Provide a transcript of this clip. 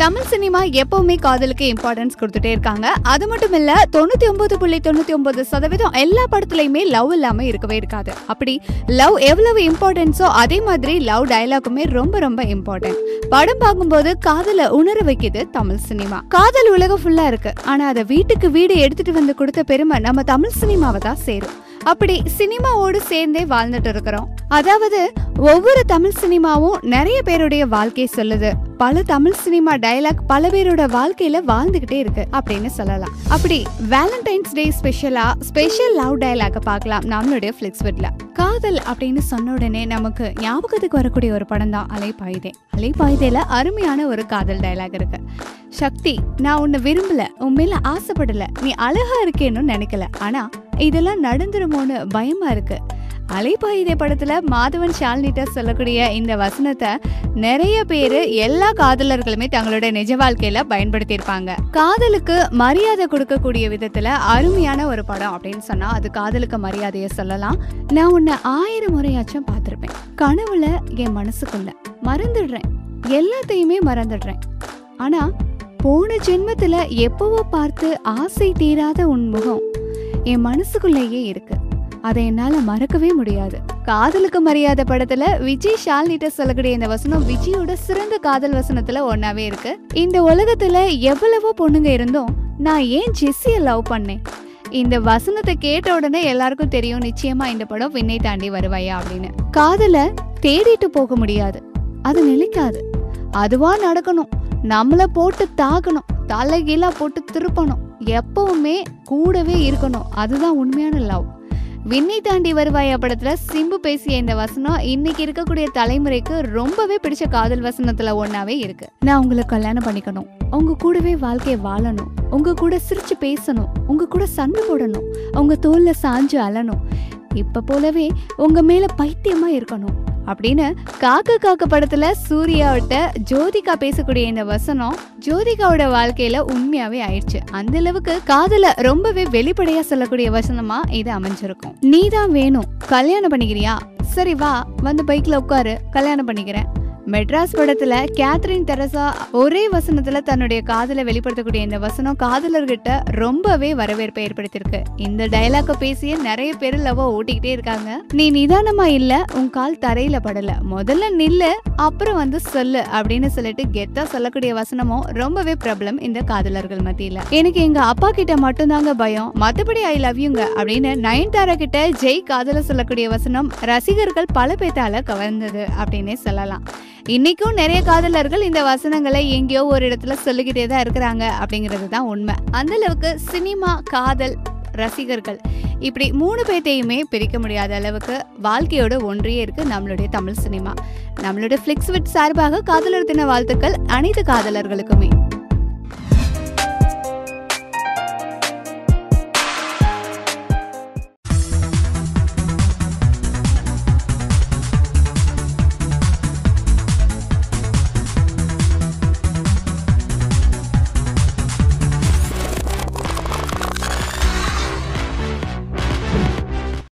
Tamil cinema எப்பவுமே காதலுக்கு importance கொடுத்துட்டே இருக்காங்க அது மட்டும் இல்ல தொண்ணூத்தி ஒன்பது புள்ளி தொண்ணூத்தி ஒன்பது சதவீதம் எல்லா படத்துலயுமே லவ் இல்லாம இருக்கவே இருக்காது அப்படி லவ் எவ்வளவு இம்பார்ட்டன்ஸோ அதே மாதிரி லவ் டயலாக்குமே ரொம்ப ரொம்ப இம்பார்ட்டன்ட் படம் பார்க்கும்போது காதல உணர வைக்குது தமிழ் சினிமா காதல் உலகம் ஃபுல்லா இருக்கு ஆனா அதை வீட்டுக்கு வீடு எடுத்துட்டு வந்து கொடுத்த பெருமை நம்ம தமிழ் சினிமாவை தான் சேரும் அப்படி சினிமாவோடு சேர்ந்தே வாழ்ந்துட்டு இருக்கிறோம் அதாவது ஒவ்வொரு தமிழ் சினிமாவும் நிறைய பேருடைய வாழ்க்கையை சொல்லுது பல தமிழ் சினிமா டயலாக் பல பேரோட வாழ்க்கையில வாழ்ந்துகிட்டே இருக்கு அப்படின்னு சொல்லலாம் அப்படி வேலண்டைன்ஸ் டே ஸ்பெஷலா ஸ்பெஷல் லவ் டயலாக பார்க்கலாம் நம்மளுடைய ஃபிளிக்ஸ்விட்ல காதல் அப்படின்னு சொன்ன உடனே நமக்கு ஞாபகத்துக்கு வரக்கூடிய ஒரு படம் தான் அலைப்பாயுதே அலைப்பாயுதேல அருமையான ஒரு காதல் டயலாக் இருக்கு சக்தி நான் உன்னை விரும்பல உன் மேல ஆசைப்படல நீ அழகா இருக்கேன்னு நினைக்கல ஆனா இதெல்லாம் நடந்துருமோன்னு பயமா இருக்கு அலைப்பாயுதே படத்துல மாதவன் ஷால்னிட்ட சொல்லக்கூடிய இந்த வசனத்தை நிறைய பேர் எல்லா காதலர்களுமே தங்களோட நிஜ வாழ்க்கையில பயன்படுத்தியிருப்பாங்க காதலுக்கு மரியாதை கொடுக்கக்கூடிய விதத்துல அருமையான ஒரு படம் அப்படின்னு சொன்னா அது காதலுக்கு மரியாதையை சொல்லலாம் நான் உன்னை ஆயிரம் முறையாச்சும் பார்த்திருப்பேன் கனவுல என் மனசுக்குள்ள மறந்துடுறேன் எல்லாத்தையுமே மறந்துடுறேன் ஆனா போன ஜென்மத்துல எப்பவோ பார்த்து ஆசை தீராத உன் முகம் என் மனசுக்குள்ளேயே இருக்கு அதை என்னால மறக்கவே முடியாது காதலுக்கு மரியாதை படத்துல விஜய் ஷால்னிட்ட சொல்லக்கூடிய இந்த வசனம் விஜயோட சிறந்த காதல் வசனத்துல ஒன்னாவே இருக்கு இந்த உலகத்துல எவ்வளவோ பொண்ணுங்க இருந்தும் நான் ஏன் ஜெஸ்ஸிய லவ் பண்ணேன் இந்த வசனத்தை கேட்ட உடனே எல்லாருக்கும் தெரியும் நிச்சயமா இந்த படம் விண்ணை தாண்டி வருவாயா அப்படின்னு காதல தேடிட்டு போக முடியாது அது நிலைக்காது அதுவா நடக்கணும் நம்மள போட்டு தாக்கணும் தலைகீழா போட்டு திருப்பணும் எப்பவுமே கூடவே இருக்கணும் அதுதான் உண்மையான லவ் விண்ணை தாண்டி வருவாயா படத்துல சிம்பு பேசிய இந்த வசனம் இன்னைக்கு இருக்கக்கூடிய தலைமுறைக்கு ரொம்பவே பிடிச்ச காதல் வசனத்துல ஒன்னாவே இருக்கு நான் உங்களை கல்யாணம் பண்ணிக்கணும் உங்க கூடவே வாழ்க்கையை வாழணும் உங்க கூட சிரிச்சு பேசணும் உங்க கூட சண்டை போடணும் உங்க தோல்ல சாஞ்சு அழணும் இப்ப போலவே உங்க மேல பைத்தியமா இருக்கணும் அப்படின்னு காக்க காக்க படத்துல சூர்யாவிட்ட ஜோதிகா பேசக்கூடிய இந்த வசனம் ஜோதிகாவோட வாழ்க்கையில உண்மையாவே ஆயிடுச்சு அந்த அளவுக்கு காதல ரொம்பவே வெளிப்படையா சொல்லக்கூடிய வசனமா இது அமைஞ்சிருக்கும் நீதான் வேணும் கல்யாணம் பண்ணிக்கிறியா சரி வா வந்து பைக்ல உட்காரு கல்யாணம் பண்ணிக்கிறேன் மெட்ராஸ் படத்துல கேத்ரின் தெரசா ஒரே வசனத்துல தன்னுடைய காதலை வெளிப்படுத்தக்கூடிய இந்த வசனம் காதலர்கிட்ட ரொம்பவே வரவேற்பை ஏற்படுத்தியிருக்கு இந்த டயலாக்க பேசிய நிறைய பேர் லவ் ஓட்டிக்கிட்டே இருக்காங்க நீ நிதானமா இல்ல உன் கால் தரையில படல முதல்ல நில்லு அப்புறம் வந்து சொல்லு அப்படின்னு சொல்லிட்டு கெத்தா சொல்லக்கூடிய வசனமும் ரொம்பவே பிரபலம் இந்த காதலர்கள் மத்தியில எனக்கு எங்க அப்பா கிட்ட மட்டும்தாங்க பயம் மத்தபடி ஐ லவ் யூங்க அப்படின்னு நயன்தாரா கிட்ட ஜெய் காதல சொல்லக்கூடிய வசனம் ரசிகர்கள் பல பேத்தால கவர்ந்தது அப்படின்னே சொல்லலாம் இன்னைக்கும் நிறைய காதலர்கள் இந்த வசனங்களை எங்கேயோ ஒரு இடத்துல சொல்லிக்கிட்டே தான் இருக்கிறாங்க அப்படிங்கிறது தான் உண்மை அந்த அளவுக்கு சினிமா காதல் ரசிகர்கள் இப்படி மூணு பேர்த்தையுமே பிரிக்க முடியாத அளவுக்கு வாழ்க்கையோட ஒன்றியே இருக்கு நம்மளுடைய தமிழ் சினிமா நம்மளுடைய ஃபிளிக்ஸ் விட் சார்பாக காதலர் தின வாழ்த்துக்கள் அனைத்து காதலர்களுக்குமே